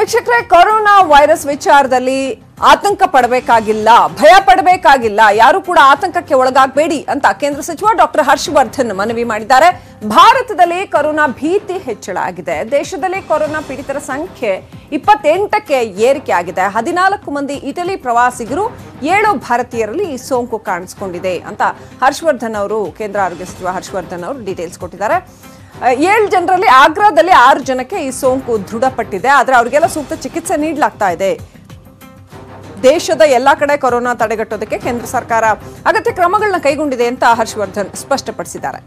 ವೀಕ್ಷಕರೇ corona virus ವಿಚಾರದಲ್ಲಿ ಆತಂಕ ಪಡಬೇಕಾಗಿಲ್ಲ ಭಯ ಪಡಬೇಕಾಗಿಲ್ಲ ಯಾರು ಕೂಡ ಆತಂಕಕ್ಕೆ ಒಳಗಾಗಬೇಡಿ ಅಂತ ಕೇಂದ್ರ ಸಚಿವ ಡಾಕ್ಟರ್ ಹರ್ಷವರ್ಧನ್ ಮನವಿ ಮಾಡಿದ್ದಾರೆ ಭಾರತದಲ್ಲಿ ಕೊರೋನಾ ಭೀತಿ ಹೆಚ್ಚಳ ಆಗಿದೆ ದೇಶದಲ್ಲಿ ಕೊರೋನಾ ಪೀಡಿತರ ಸಂಖ್ಯೆ ಇಪ್ಪತ್ತೆಂಟಕ್ಕೆ ಏರಿಕೆ ಆಗಿದೆ ಹದಿನಾಲ್ಕು ಮಂದಿ ಇಟಲಿ ಪ್ರವಾಸಿಗರು ಏಳು ಭಾರತೀಯರಲ್ಲಿ ಈ ಸೋಂಕು ಕಾಣಿಸಿಕೊಂಡಿದೆ ಅಂತ ಹರ್ಷವರ್ಧನ್ ಅವರು ಕೇಂದ್ರ ಆರೋಗ್ಯ ಸಚಿವ ಹರ್ಷವರ್ಧನ್ ಅವರು ಡೀಟೇಲ್ಸ್ ಕೊಟ್ಟಿದ್ದಾರೆ ಏಳು ಜನರಲ್ಲಿ ಆಗ್ರಾದಲ್ಲಿ ಆರು ಜನಕ್ಕೆ ಈ ಸೋಂಕು ದೃಢಪಟ್ಟಿದೆ ಆದರೆ ಅವರಿಗೆಲ್ಲ ಸೂಕ್ತ ಚಿಕಿತ್ಸೆ ನೀಡಲಾಗ್ತಾ ಇದೆ ದೇಶದ ಎಲ್ಲಾ ಕಡೆ ಕೊರೋನಾ ತಡೆಗಟ್ಟೋದಕ್ಕೆ ಕೇಂದ್ರ ಸರ್ಕಾರ ಅಗತ್ಯ ಕ್ರಮಗಳನ್ನ ಕೈಗೊಂಡಿದೆ ಅಂತ ಹರ್ಷವರ್ಧನ್ ಸ್ಪಷ್ಟಪಡಿಸಿದ್ದಾರೆ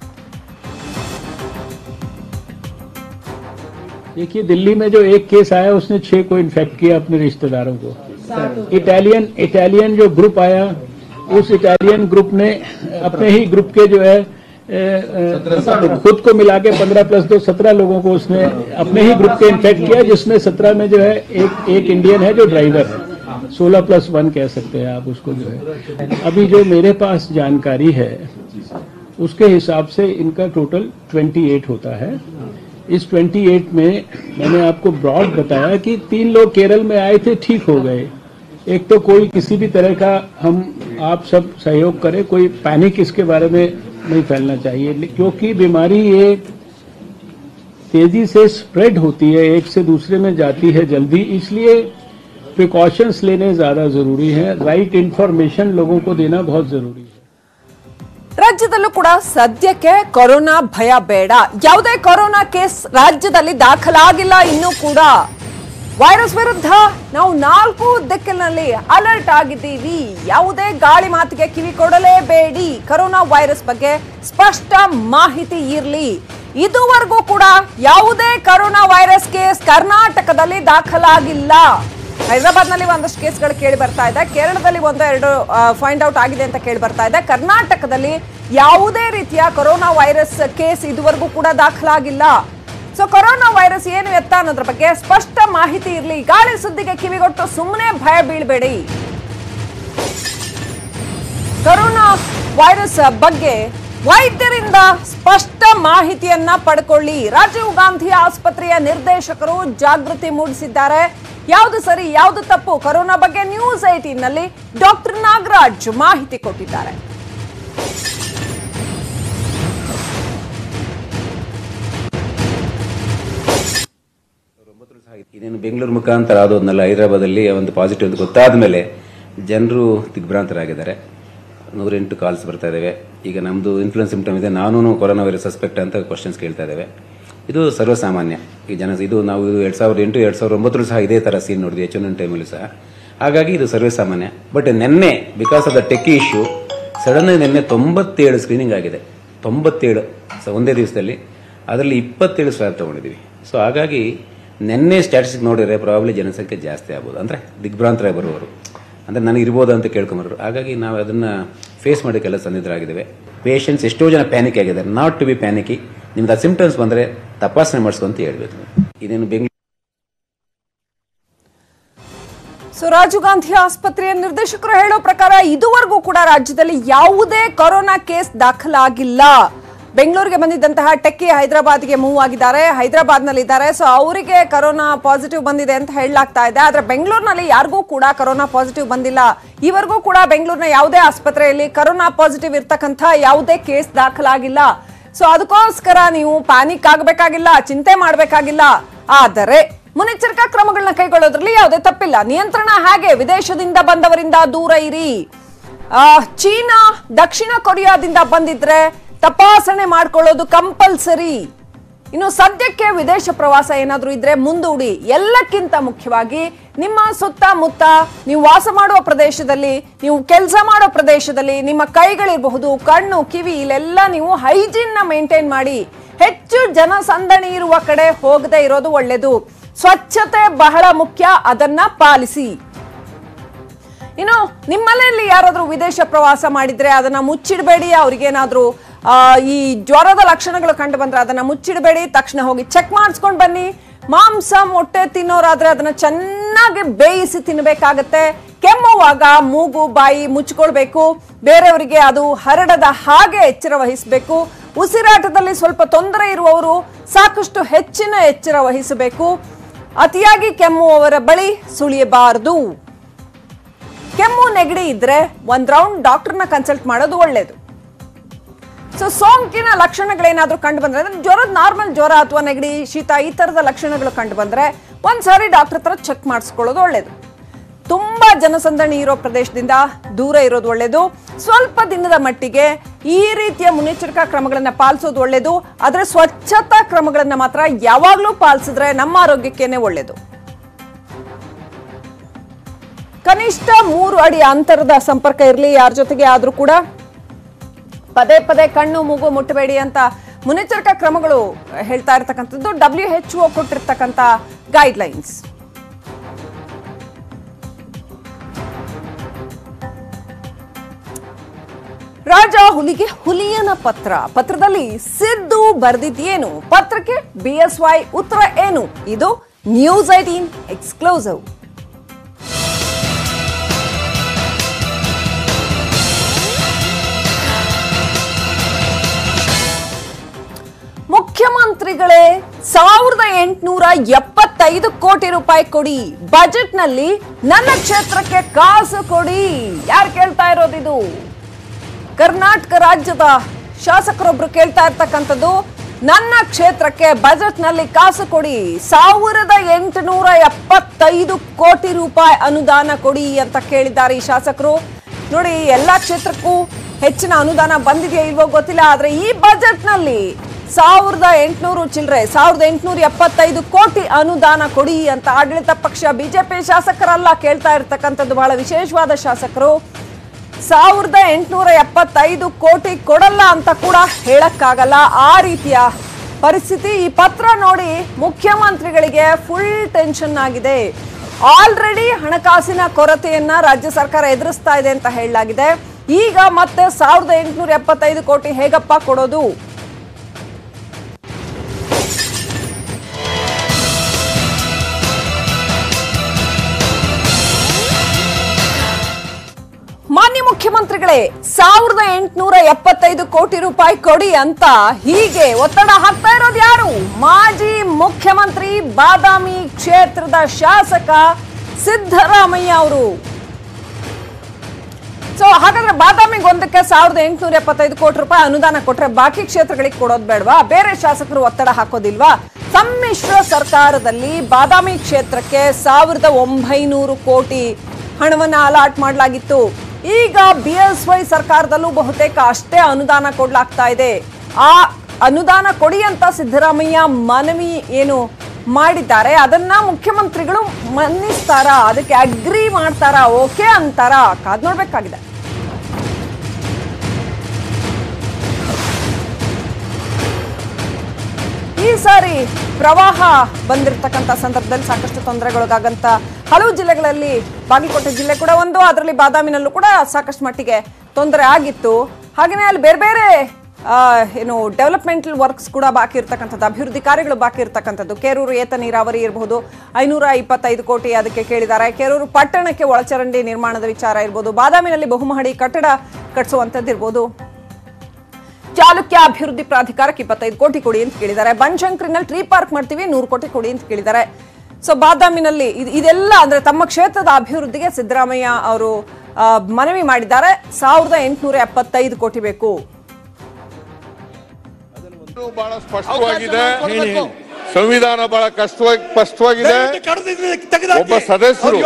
देखिए दिल्ली में जो एक केस आया उसने छह को इन्फेक्ट किया अपने रिश्तेदारों को इटालियन इटालियन जो ग्रुप आया उस इटालियन ग्रुप ने अपने ही ग्रुप के जो है ए, ए, खुद को मिला के पंद्रह प्लस दो सत्रह लोगों को उसने अपने ही ग्रुप के इन्फेक्ट किया जिसमें सत्रह में जो है एक एक इंडियन है जो ड्राइवर है सोलह प्लस वन कह सकते हैं आप उसको जो है अभी जो मेरे पास जानकारी है उसके हिसाब से इनका टोटल 28 होता है इस 28 में मैंने आपको ब्रॉड बताया कि तीन लोग केरल में आए थे ठीक हो गए एक तो कोई किसी भी तरह का हम आप सब सहयोग करें कोई पैनिक इसके बारे में नहीं फैलना चाहिए ले- क्योंकि बीमारी ये तेजी से स्प्रेड होती है एक से दूसरे में जाती है जल्दी इसलिए प्रिकॉशंस लेने ज्यादा जरूरी है राइट इन्फॉर्मेशन लोगों को देना बहुत जरूरी है ರಾಜ್ಯದಲ್ಲೂ ಕೂಡ ಸದ್ಯಕ್ಕೆ ಕೊರೋನಾ ಭಯ ಬೇಡ ಯಾವುದೇ ಕೊರೋನಾ ಕೇಸ್ ರಾಜ್ಯದಲ್ಲಿ ದಾಖಲಾಗಿಲ್ಲ ಇನ್ನೂ ಕೂಡ ವೈರಸ್ ವಿರುದ್ಧ ನಾವು ನಾಲ್ಕು ದಿಕ್ಕಿನಲ್ಲಿ ಅಲರ್ಟ್ ಆಗಿದ್ದೀವಿ ಯಾವುದೇ ಗಾಳಿ ಮಾತಿಗೆ ಕಿವಿ ಕೊಡಲೇಬೇಡಿ ಕೊರೋನಾ ವೈರಸ್ ಬಗ್ಗೆ ಸ್ಪಷ್ಟ ಮಾಹಿತಿ ಇರಲಿ ಇದುವರೆಗೂ ಕೂಡ ಯಾವುದೇ ಕೊರೋನಾ ವೈರಸ್ ಕೇಸ್ ಕರ್ನಾಟಕದಲ್ಲಿ ದಾಖಲಾಗಿಲ್ಲ ಹೈದರಾಬಾದ್ ನಲ್ಲಿ ಒಂದಷ್ಟು ಕೇಸ್ಗಳು ಕೇಳಿ ಬರ್ತಾ ಇದೆ ಕೇರಳದಲ್ಲಿ ಒಂದು ಎರಡು ಫೈಂಡ್ ಔಟ್ ಆಗಿದೆ ಅಂತ ಕೇಳಿ ಬರ್ತಾ ಇದೆ ಕರ್ನಾಟಕದಲ್ಲಿ ಯಾವುದೇ ರೀತಿಯ ಕೊರೋನಾ ವೈರಸ್ ಕೇಸ್ ಇದುವರೆಗೂ ಕೂಡ ದಾಖಲಾಗಿಲ್ಲ ಸೊ ಕೊರೋನಾ ವೈರಸ್ ಏನು ಎತ್ತ ಅನ್ನೋದ್ರ ಬಗ್ಗೆ ಸ್ಪಷ್ಟ ಮಾಹಿತಿ ಇರಲಿ ಗಾಳಿ ಸುದ್ದಿಗೆ ಕಿವಿಗೊಟ್ಟು ಸುಮ್ಮನೆ ಭಯ ಬೀಳ್ಬೇಡಿ ಕೊರೋನಾ ವೈರಸ್ ಬಗ್ಗೆ ವೈದ್ಯರಿಂದ ಸ್ಪಷ್ಟ ಮಾಹಿತಿಯನ್ನ ಪಡ್ಕೊಳ್ಳಿ ರಾಜೀವ್ ಗಾಂಧಿ ಆಸ್ಪತ್ರೆಯ ನಿರ್ದೇಶಕರು ಜಾಗೃತಿ ಮೂಡಿಸಿದ್ದಾರೆ ಯಾವುದು ಸರಿ ಯಾವುದು ತಪ್ಪು ಕೊರೋನಾ ಬಗ್ಗೆ ನ್ಯೂಸ್ ಏಟೀನ್ ನಲ್ಲಿ ಡಾಕ್ಟರ್ ನಾಗರಾಜ್ ಮಾಹಿತಿ ಕೊಟ್ಟಿದ್ದಾರೆ ಇದೇನು ಬೆಂಗಳೂರು ಮುಖಾಂತರ ಆದೋದ್ನಲ್ಲ ಹೈದರಾಬಾದಲ್ಲಿ ಒಂದು ಪಾಸಿಟಿವ್ ಅಂತ ಗೊತ್ತಾದ ಮೇಲೆ ಜನರು ದಿಗ್ಭ್ರಾಂತರಾಗಿದ್ದಾರೆ ನೂರೆಂಟು ಕಾಲ್ಸ್ ಬರ್ತಾ ಇದ್ದಾವೆ ಈಗ ನಮ್ಮದು ಇನ್ಫ್ಲುಯೆನ್ಸ್ ಸಿಂಪ್ಟಮ್ ಇದೆ ನಾನು ಕೊರೋನಾ ವೈರಸ್ ಸಸ್ಪೆಕ್ಟ್ ಅಂತ ಕ್ವಶನ್ಸ್ ಕೇಳ್ತಾ ಇದ್ದಾವೆ ಇದು ಸರ್ವಸಾಮಾನ್ಯ ಈ ಜನ ಇದು ನಾವು ಇದು ಎರಡು ಸಾವಿರದ ಎಂಟು ಎರಡು ಸಾವಿರದ ಒಂಬತ್ತರಲ್ಲೂ ಸಹ ಇದೇ ಥರ ಸೀನ್ ನೋಡಿದ್ವಿ ಎಚ್ ಒನ್ ಟೈಮಲ್ಲೂ ಸಹ ಹಾಗಾಗಿ ಇದು ಸರ್ವಸಾಮಾನ್ಯ ಬಟ್ ನಿನ್ನೆ because of the tech issue sudden ನಿನ್ನೆ ತೊಂಬತ್ತೇಳು ಸ್ಕ್ರೀನಿಂಗ್ ಆಗಿದೆ ತೊಂಬತ್ತೇಳು ಸೊ ಒಂದೇ ದಿವಸದಲ್ಲಿ ಅದರಲ್ಲಿ ಇಪ್ಪತ್ತೇಳು ಸ್ವ್ಯಾಬ್ ತೊಗೊಂಡಿದ್ದೀವಿ ಸೊ ಹಾಗಾಗಿ ನಿನ್ನೆ ಸ್ಟ್ಯಾಟಿಸ್ಟಿಕ್ ನೋಡಿದರೆ ಪ್ರಾಬ್ಲಿ ಜನಸಂಖ್ಯೆ ಜಾಸ್ತಿ ಆಗ್ಬೋದು ಅಂದರೆ ದಿಗ್ಭ್ರಾಂತರ ಬರುವವರು ಅಂದರೆ ನನಗೆ ಇರ್ಬೋದು ಅಂತ ಕೇಳ್ಕೊಂಬರೋರು ಹಾಗಾಗಿ ನಾವು ಅದನ್ನು ಫೇಸ್ ಮಾಡೋಕ್ಕೆಲ್ಲ ಸನ್ನಿಧರಾಗಿದ್ದೇವೆ ಪೇಷಂಟ್ಸ್ ಎಷ್ಟೋ ಜನ ಪ್ಯಾನಿಕ್ ಆಗಿದ್ದಾರೆ ನಾಟ್ ಟು ಬಿ ಪ್ಯಾನಿಕಿ ನಿಮ್ದು ಆ ಸಿಂಪ್ಟಮ್ಸ್ ಬಂದರೆ ತಪಾಸಣೆ ಮಾಡಿಸ್ಕೊ ಅಂತ ಹೇಳ್ಬೇಕು ಇದೇನು ಬೆಂಗಳೂರು ಸೊ ರಾಜೀವ್ ಗಾಂಧಿ ಆಸ್ಪತ್ರೆಯ ನಿರ್ದೇಶಕರು ಹೇಳೋ ಪ್ರಕಾರ ಇದುವರೆಗೂ ಕೂಡ ರಾಜ್ಯದಲ್ಲಿ ಯಾವುದೇ ಕೊರೋನಾ ಕೇಸ್ ದಾಖಲಾಗಿಲ್ಲ ಬೆಂಗಳೂರಿಗೆ ಬಂದಿದ್ದಂತಹ ಟೆಕ್ಕಿ ಹೈದರಾಬಾದ್ಗೆ ಮೂವ್ ಆಗಿದ್ದಾರೆ ಹೈದರಾಬಾದ್ ನಲ್ಲಿ ಇದ್ದಾರೆ ಸೊ ಅವರಿಗೆ ಕೊರೋನಾ ಪಾಸಿಟಿವ್ ಬಂದಿದೆ ಅಂತ ಹೇಳಲಾಗ್ತಾ ಇದೆ ಆದ್ರೆ ಬೆಂಗಳೂರಿನಲ್ಲಿ ಯಾರಿಗೂ ಕೂಡ ಕೊರೋನಾ ಪಾಸಿಟಿವ್ ಬಂದಿಲ್ಲ ಈವರೆಗೂ ಕೂಡ ಬೆಂಗಳೂರಿನ ಯಾವುದೇ ಆಸ್ಪತ್ರೆಯಲ್ಲಿ ಕೊರೋನಾ ಪಾಸಿಟಿವ್ ಇರ್ತಕ್ಕಂಥ ಯಾವುದೇ ಕೇಸ್ ದಾಖಲಾಗಿಲ್ಲ ಸೊ ಅದಕ್ಕೋಸ್ಕರ ನೀವು ಪ್ಯಾನಿಕ್ ಆಗಬೇಕಾಗಿಲ್ಲ ಚಿಂತೆ ಮಾಡಬೇಕಾಗಿಲ್ಲ ಆದರೆ ಮುನ್ನೆಚ್ಚರಿಕಾ ಕ್ರಮಗಳನ್ನ ಕೈಗೊಳ್ಳೋದ್ರಲ್ಲಿ ಯಾವುದೇ ತಪ್ಪಿಲ್ಲ ನಿಯಂತ್ರಣ ಹಾಗೆ ವಿದೇಶದಿಂದ ಬಂದವರಿಂದ ದೂರ ಇರಿ ಆ, ಚೀನಾ ದಕ್ಷಿಣ ಕೊರಿಯಾದಿಂದ ಬಂದಿದ್ರೆ ತಪಾಸಣೆ ಮಾಡ್ಕೊಳ್ಳೋದು ಕಂಪಲ್ಸರಿ ಇನ್ನು ಸದ್ಯಕ್ಕೆ ವಿದೇಶ ಪ್ರವಾಸ ಏನಾದ್ರೂ ಇದ್ರೆ ಮುಂದೂಡಿ ಎಲ್ಲಕ್ಕಿಂತ ಮುಖ್ಯವಾಗಿ ನಿಮ್ಮ ಸುತ್ತಮುತ್ತ ನೀವು ವಾಸ ಮಾಡುವ ಪ್ರದೇಶದಲ್ಲಿ ನೀವು ಕೆಲಸ ಮಾಡೋ ಪ್ರದೇಶದಲ್ಲಿ ನಿಮ್ಮ ಕೈಗಳಿರಬಹುದು ಕಣ್ಣು ಕಿವಿ ಇಲ್ಲೆಲ್ಲ ನೀವು ಹೈಜೀನ್ ನ ಮೇಂಟೈನ್ ಮಾಡಿ ಹೆಚ್ಚು ಜನಸಂದಣಿ ಇರುವ ಕಡೆ ಹೋಗದೆ ಇರೋದು ಒಳ್ಳೆಯದು ಸ್ವಚ್ಛತೆ ಬಹಳ ಮುಖ್ಯ ಅದನ್ನ ಪಾಲಿಸಿ ಇನ್ನು ನಿಮ್ಮನೆಯಲ್ಲಿ ಯಾರಾದ್ರೂ ವಿದೇಶ ಪ್ರವಾಸ ಮಾಡಿದ್ರೆ ಅದನ್ನ ಮುಚ್ಚಿಡಬೇಡಿ ಅವ್ರಿಗೇನಾದ್ರೂ ಆ, ಈ ಜ್ವರದ ಲಕ್ಷಣಗಳು ಕಂಡು ಬಂದ್ರೆ ಅದನ್ನ ಮುಚ್ಚಿಡಬೇಡಿ ತಕ್ಷಣ ಹೋಗಿ ಚೆಕ್ ಮಾಡಿಸ್ಕೊಂಡು ಬನ್ನಿ ಮಾಂಸ ಮೊಟ್ಟೆ ತಿನ್ನೋರಾದ್ರೆ ಅದನ್ನ ಚೆನ್ನಾಗಿ ಬೇಯಿಸಿ ತಿನ್ನಬೇಕಾಗತ್ತೆ ಕೆಮ್ಮುವಾಗ ಮೂಗು ಬಾಯಿ ಮುಚ್ಕೊಳ್ಬೇಕು ಬೇರೆಯವರಿಗೆ ಅದು ಹರಡದ ಹಾಗೆ ಎಚ್ಚರ ವಹಿಸಬೇಕು ಉಸಿರಾಟದಲ್ಲಿ ಸ್ವಲ್ಪ ತೊಂದರೆ ಇರುವವರು ಸಾಕಷ್ಟು ಹೆಚ್ಚಿನ ಎಚ್ಚರ ವಹಿಸಬೇಕು ಅತಿಯಾಗಿ ಕೆಮ್ಮು ಅವರ ಬಳಿ ಸುಳಿಯಬಾರದು ಕೆಮ್ಮು ನೆಗಡಿ ಇದ್ರೆ ಒಂದ್ ರೌಂಡ್ ಡಾಕ್ಟರ್ನ ಕನ್ಸಲ್ಟ್ ಮಾಡೋದು ಒಳ್ಳೇದು ಸೊ ಸೋಂಕಿನ ಲಕ್ಷಣಗಳೇನಾದ್ರೂ ಕಂಡು ಬಂದ್ರೆ ಅಂದ್ರೆ ಜ್ವರದ ನಾರ್ಮಲ್ ಜ್ವರ ಅಥವಾ ನೆಗಡಿ ಶೀತ ಈ ತರದ ಲಕ್ಷಣಗಳು ಕಂಡು ಬಂದ್ರೆ ಒಂದ್ಸಾರಿ ಡಾಕ್ಟರ್ ಹತ್ರ ಚೆಕ್ ಮಾಡಿಸ್ಕೊಳ್ಳೋದು ಒಳ್ಳೇದು ತುಂಬಾ ಜನಸಂದಣಿ ಇರೋ ಪ್ರದೇಶದಿಂದ ದೂರ ಇರೋದು ಒಳ್ಳೇದು ಸ್ವಲ್ಪ ದಿನದ ಮಟ್ಟಿಗೆ ಈ ರೀತಿಯ ಮುನ್ನೆಚ್ಚರಿಕಾ ಕ್ರಮಗಳನ್ನ ಪಾಲಿಸೋದು ಒಳ್ಳೇದು ಆದ್ರೆ ಸ್ವಚ್ಛತಾ ಕ್ರಮಗಳನ್ನ ಮಾತ್ರ ಯಾವಾಗ್ಲೂ ಪಾಲಿಸಿದ್ರೆ ನಮ್ಮ ಆರೋಗ್ಯಕ್ಕೇನೆ ಒಳ್ಳೇದು ಕನಿಷ್ಠ ಮೂರು ಅಡಿ ಅಂತರದ ಸಂಪರ್ಕ ಇರಲಿ ಯಾರ ಜೊತೆಗೆ ಆದ್ರೂ ಕೂಡ ಪದೇ ಪದೇ ಕಣ್ಣು ಮೂಗು ಮುಟ್ಟಬೇಡಿ ಅಂತ ಮುನ್ನೆಚ್ಚರಿಕಾ ಕ್ರಮಗಳು ಹೇಳ್ತಾ ಇರ್ತಕ್ಕಂಥದ್ದು ಡಬ್ಲ್ಯೂ ಎಚ್ ಒ ಕೊಟ್ಟಿರ್ತಕ್ಕಂಥ ಗೈಡ್ಲೈನ್ಸ್ ರಾಜ ಹುಲಿಗೆ ಹುಲಿಯನ ಪತ್ರ ಪತ್ರದಲ್ಲಿ ಸಿದ್ದು ಬರೆದಿದ್ದೇನು ಪತ್ರಕ್ಕೆ ಬಿಎಸ್ವೈ ಉತ್ತರ ಏನು ಇದು ನ್ಯೂಸ್ ಐಟೀನ್ ಎಕ್ಸ್ಕ್ಲೂಸಿವ್ ಮುಖ್ಯಮಂತ್ರಿಗಳೇ ಸಾವಿರದ ಎಂಟುನೂರ ಎಪ್ಪತ್ತೈದು ಕೋಟಿ ರೂಪಾಯಿ ಕೊಡಿ ಬಜೆಟ್ನಲ್ಲಿ ನನ್ನ ಕ್ಷೇತ್ರಕ್ಕೆ ಕಾಸು ಕೊಡಿ ಯಾರು ಕೇಳ್ತಾ ಇರೋದಿದು ಕರ್ನಾಟಕ ರಾಜ್ಯದ ಶಾಸಕರೊಬ್ರು ಕೇಳ್ತಾ ಇರ್ತಕ್ಕಂಥದ್ದು ನನ್ನ ಕ್ಷೇತ್ರಕ್ಕೆ ಬಜೆಟ್ನಲ್ಲಿ ಕಾಸು ಕೊಡಿ ಸಾವಿರದ ಎಂಟುನೂರ ಎಪ್ಪತ್ತೈದು ಕೋಟಿ ರೂಪಾಯಿ ಅನುದಾನ ಕೊಡಿ ಅಂತ ಕೇಳಿದ್ದಾರೆ ಈ ಶಾಸಕರು ನೋಡಿ ಎಲ್ಲಾ ಕ್ಷೇತ್ರಕ್ಕೂ ಹೆಚ್ಚಿನ ಅನುದಾನ ಬಂದಿದೆಯೋ ಇಲ್ವೋ ಗೊತ್ತಿಲ್ಲ ಆದ್ರೆ ಈ ಬಜೆಟ್ನಲ್ಲಿ ಸಾವಿರದ ಎಂಟುನೂರು ಚಿಲ್ಲರೆ ಸಾವಿರದ ಎಂಟುನೂರ ಎಪ್ಪತ್ತೈದು ಕೋಟಿ ಅನುದಾನ ಕೊಡಿ ಅಂತ ಆಡಳಿತ ಪಕ್ಷ ಬಿಜೆಪಿ ಶಾಸಕರಲ್ಲ ಕೇಳ್ತಾ ಇರ್ತಕ್ಕಂಥದ್ದು ಬಹಳ ವಿಶೇಷವಾದ ಶಾಸಕರು ಸಾವಿರದ ಎಂಟುನೂರ ಎಪ್ಪತ್ತೈದು ಕೋಟಿ ಕೊಡಲ್ಲ ಅಂತ ಕೂಡ ಹೇಳಕ್ಕಾಗಲ್ಲ ಆ ರೀತಿಯ ಪರಿಸ್ಥಿತಿ ಈ ಪತ್ರ ನೋಡಿ ಮುಖ್ಯಮಂತ್ರಿಗಳಿಗೆ ಫುಲ್ ಟೆನ್ಷನ್ ಆಗಿದೆ ಆಲ್ರೆಡಿ ಹಣಕಾಸಿನ ಕೊರತೆಯನ್ನ ರಾಜ್ಯ ಸರ್ಕಾರ ಎದುರಿಸ್ತಾ ಇದೆ ಅಂತ ಹೇಳಲಾಗಿದೆ ಈಗ ಮತ್ತೆ ಸಾವಿರದ ಎಂಟುನೂರ ಎಪ್ಪತ್ತೈದು ಕೋಟಿ ಹೇಗಪ್ಪ ಕೊಡೋದು ಮಾನ್ಯ ಮುಖ್ಯಮಂತ್ರಿಗಳೇ ಸಾವಿರದ ಎಂಟುನೂರ ಎಪ್ಪತ್ತೈದು ಕೋಟಿ ರೂಪಾಯಿ ಕೊಡಿ ಅಂತ ಹೀಗೆ ಒತ್ತಡ ಹಾಕ್ತಾ ಇರೋದು ಯಾರು ಮಾಜಿ ಮುಖ್ಯಮಂತ್ರಿ ಬಾದಾಮಿ ಕ್ಷೇತ್ರದ ಶಾಸಕ ಸಿದ್ದರಾಮಯ್ಯ ಅವರು ಸೊ ಹಾಗಾದ್ರೆ ಬಾದಾಮಿಗೆ ಒಂದಕ್ಕೆ ಸಾವಿರದ ಎಂಟುನೂರ ಎಪ್ಪತ್ತೈದು ಕೋಟಿ ರೂಪಾಯಿ ಅನುದಾನ ಕೊಟ್ರೆ ಬಾಕಿ ಕ್ಷೇತ್ರಗಳಿಗೆ ಕೊಡೋದು ಬೇಡವಾ ಬೇರೆ ಶಾಸಕರು ಒತ್ತಡ ಹಾಕೋದಿಲ್ವಾ ಸಮ್ಮಿಶ್ರ ಸರ್ಕಾರದಲ್ಲಿ ಬಾದಾಮಿ ಕ್ಷೇತ್ರಕ್ಕೆ ಸಾವಿರದ ಒಂಬೈನೂರು ಕೋಟಿ ಹಣವನ್ನ ಅಲಾಟ್ ಮಾಡಲಾಗಿತ್ತು ಈಗ ಬಿ ಎಸ್ ವೈ ಸರ್ಕಾರದಲ್ಲೂ ಬಹುತೇಕ ಅಷ್ಟೇ ಅನುದಾನ ಕೊಡ್ಲಾಗ್ತಾ ಇದೆ ಆ ಅನುದಾನ ಕೊಡಿ ಅಂತ ಸಿದ್ದರಾಮಯ್ಯ ಮನವಿ ಏನು ಮಾಡಿದ್ದಾರೆ ಅದನ್ನ ಮುಖ್ಯಮಂತ್ರಿಗಳು ಮನ್ನಿಸ್ತಾರಾ ಅದಕ್ಕೆ ಅಗ್ರಿ ಮಾಡ್ತಾರಾ ಓಕೆ ಅಂತಾರ ಕಾದ್ ನೋಡ್ಬೇಕಾಗಿದೆ ಈ ಸಾರಿ ಪ್ರವಾಹ ಬಂದಿರತಕ್ಕಂತ ಸಂದರ್ಭದಲ್ಲಿ ಸಾಕಷ್ಟು ತೊಂದರೆಗೊಳಗಾಗಂತ ಹಲವು ಜಿಲ್ಲೆಗಳಲ್ಲಿ ಬಾಗಲಕೋಟೆ ಜಿಲ್ಲೆ ಕೂಡ ಒಂದು ಅದರಲ್ಲಿ ಬಾದಾಮಿನಲ್ಲೂ ಕೂಡ ಸಾಕಷ್ಟು ಮಟ್ಟಿಗೆ ತೊಂದರೆ ಆಗಿತ್ತು ಹಾಗೆಯೇ ಅಲ್ಲಿ ಬೇರೆ ಬೇರೆ ಆ, ಏನು ಡೆವಲಪ್ಮೆಂಟಲ್ ವರ್ಕ್ಸ್ ಕೂಡ ಬಾಕಿ ಇರ್ತಕ್ಕಂಥದ್ದು ಅಭಿವೃದ್ಧಿ ಕಾರ್ಯಗಳು ಬಾಕಿ ಇರ್ತಕ್ಕಂಥದ್ದು ಕೇರೂರು ಏತ ನೀರಾವರಿ ಇರಬಹುದು ಐನೂರ ಇಪ್ಪತ್ತೈದು ಕೋಟಿ ಅದಕ್ಕೆ ಕೇಳಿದ್ದಾರೆ ಕೇರೂರು ಪಟ್ಟಣಕ್ಕೆ ಒಳಚರಂಡಿ ನಿರ್ಮಾಣದ ವಿಚಾರ ಇರ್ಬೋದು ಬಾದಾಮಿನಲ್ಲಿ ಬಹುಮಹಡಿ ಕಟ್ಟಡ ಕಟ್ಟಿಸುವಂಥದ್ದು ಇರ್ಬೋದು ಚಾಲುಕ್ಯ ಅಭಿವೃದ್ಧಿ ಪ್ರಾಧಿಕಾರಕ್ಕೆ ಇಪ್ಪತ್ತೈದು ಕೋಟಿ ಕೊಡಿ ಅಂತ ಕೇಳಿದ್ದಾರೆ ಬನಶಂಕರಿನಲ್ಲಿ ಟ್ರೀ ಪಾರ್ಕ್ ಮಾಡ್ತೀವಿ ನೂರು ಕೋಟಿ ಕೊಡಿ ಅಂತ ಕೇಳಿದ್ದಾರೆ ಸೊ ಬಾದಾಮಿನಲ್ಲಿ ಇದ್- ಇದೆಲ್ಲ ಅಂದ್ರೆ ತಮ್ಮ ಕ್ಷೇತ್ರದ ಅಭಿವೃದ್ಧಿಗೆ ಸಿದ್ದರಾಮಯ್ಯ ಅವರು ಆ, ಮನವಿ ಮಾಡಿದ್ದಾರೆ ಸಾವಿರದ ಎಂಟುನೂರ ಎಪ್ಪತ್ತೈದು ಕೋಟಿ ಬೇಕು ಇದು ಬಹಳ ಸ್ಪಷ್ಟವಾಗಿದೆ ಸಂವಿಧಾನ ಬಹಳ ಕಷ್ಟವಾಗಿ ಸ್ಪಷ್ಟವಾಗಿದೆ ಒಬ್ಬ ಸದಸ್ಯರು